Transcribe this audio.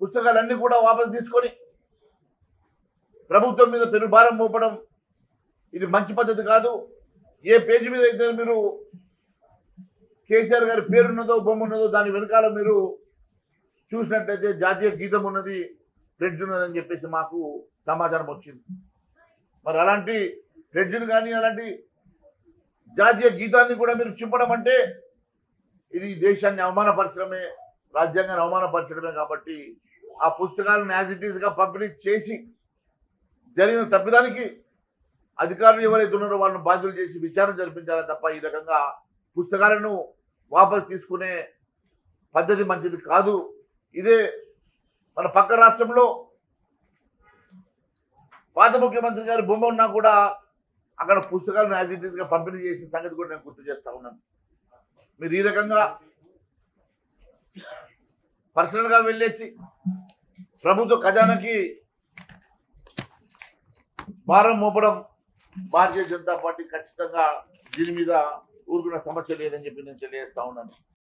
పుస్తకాలన్నీ కూడా వాపసు తీసుకొని ప్రభుత్వం మీద పెనుభారం మోపడం ఇది మంచి పద్ధతి కాదు ఏ పేజీ మీద అయితే మీరు కేసీఆర్ గారి పేరున్నదో బొమ్మ ఉన్నదో దాని వెనకాల మీరు చూసినట్లయితే జాతీయ గీతం ఉన్నది ఫ్రెడ్జ్ ఉన్నదని చెప్పేసి మాకు సమాచారం వచ్చింది మరి అలాంటి ఫ్రెడ్జ్ను కానీ అలాంటి జాతీయ గీతాన్ని కూడా మీరు చింపడం అంటే ఇది దేశాన్ని అవమానపరచడమే రాజ్యాంగాన్ని అవమానపరచడమే కాబట్టి ఆ పుస్తకాలను యాజ్ ఇట్ ఈస్గా పంపిణీ చేసి జరిగిన తప్పిదానికి అధికారులు ఎవరైతే ఉన్నారో వాళ్ళని బాధ్యులు చేసి విచారణ జరిపించాలి తప్ప ఈ రకంగా పుస్తకాలను వాపసు తీసుకునే పద్ధతి మంచిది కాదు ఇదే మన పక్క రాష్ట్రంలో పాత ముఖ్యమంత్రి గారి బొమ్మ ఉన్నా కూడా అక్కడ పుస్తకాలను యాజ్ ఇట్ ఈస్గా పంపిణీ చేసిన సంగతి కూడా నేను గుర్తు చేస్తా ఉన్నాను మీరు ఈ రకంగా పర్సనల్గా వెళ్ళేసి ప్రభుత్వ ఖజానాకి భారం మోపడం భారతీయ జనతా పార్టీ ఖచ్చితంగా దీని మీద ఊరుకున్న సమస్య లేదని చెప్పి నేను తెలియజేస్తా ఉన్నాను